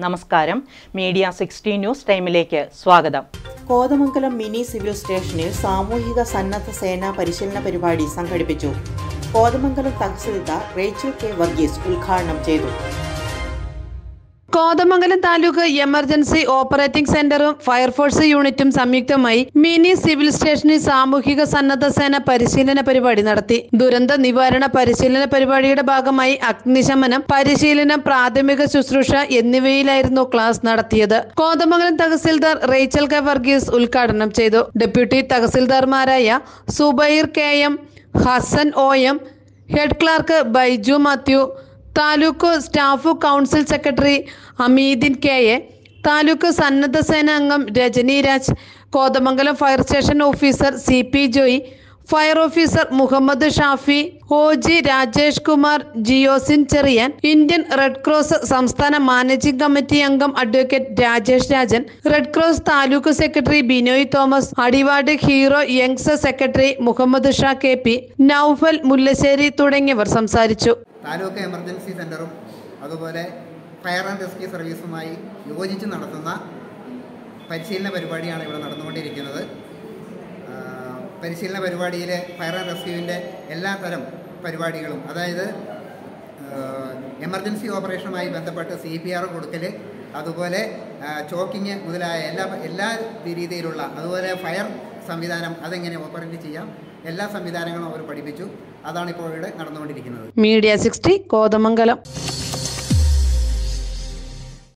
നമസ്കാരം media sixty news ടൈമിലേക്ക് സ്വാഗതം കോതമംഗലം മിനി സിവിൽ സ്റ്റേഷനിൽ സാമൂഹിക സന്നദ്ധ സേനാ പരിശീലന പരിപാടി സംഘടിപ്പിച്ചു കോതമംഗലം തഹസിൽദാർ റേച്ചൽ കെ വർഗീസ് ഉദ്ഘാടനം ചെയ്തു കോതമംഗലം താലൂക്ക് എമർജൻസി ഓപ്പറേറ്റിംഗ് സെന്ററും ഫയർഫോഴ്സ് യൂണിറ്റും സംയുക്തമായി മിനി സിവിൽ സ്റ്റേഷനിൽ സാമൂഹിക സന്നദ്ധ സേന പരിശീലന പരിപാടി നടത്തി ദുരന്ത നിവാരണ പരിശീലന പരിപാടിയുടെ ഭാഗമായി അഗ്നിശമനം പരിശീലനം പ്രാഥമിക ശുശ്രൂഷ എന്നിവയിലായിരുന്നു ക്ലാസ് നടത്തിയത് കോതമംഗലം തഹസിൽദാർ റേച്ചൽ കെ വർഗീസ് ഉദ്ഘാടനം ചെയ്തു ഡെപ്യൂട്ടി തഹസിൽദാർമാരായ Zubair K M Hasan O M head clerk Baiju Mathew taluk staff council secretary Ameedin K A taluk സന്നദ്ധ സേന അംഗം Rajani Raj Kothamangalam fire station officer C P Joy fire officer Muhammad Shafi O G Rajesh Kumar Jiyosin Cherian Indian red cross സംസ്ഥാന മാനേജിംഗ് കമ്മിറ്റി അംഗം advocate Rajesh Rajan red cross taluk secretary Binoy Thomas അടിവാട് hero youngs secretary Muhammad Shah K P Noufal Mullassery തുടങ്ങിയവർ സംസാരിച്ചു taluk emergency സെൻ്ററും അതുപോലെ fire and rescue സർവീസുമായി യോജിച്ച് നടത്തുന്ന പരിശീലന പരിപാടിയാണ് ഇവിടെ നടന്നുകൊണ്ടിരിക്കുന്നത് ആ, പരിശീലന പരിപാടിയിൽ ഫയർ ആൻഡ് റെസ്ക്യൂവിൻ്റെ എല്ലാ തരം പരിപാടികളും അതായത് എമർജൻസി ഓപ്പറേഷനുമായി ബന്ധപ്പെട്ട് സി പി ആർ കൊടുക്കൽ അതുപോലെ ചോക്കിങ് മുതലായ എല്ലാ എല്ലാ രീതിയിലുള്ള അതുപോലെ ഫയർ സംവിധാനം അതെങ്ങനെ ഓപ്പറേറ്റ് ചെയ്യാം എല്ലാ സംവിധാനങ്ങളും അവർ പഠിപ്പിച്ചു അതാണ് ഇപ്പോൾ ഇവിടെ നടന്നുകൊണ്ടിരിക്കുന്നത് മീഡിയ സിക്സ്റ്റി കോതമംഗലം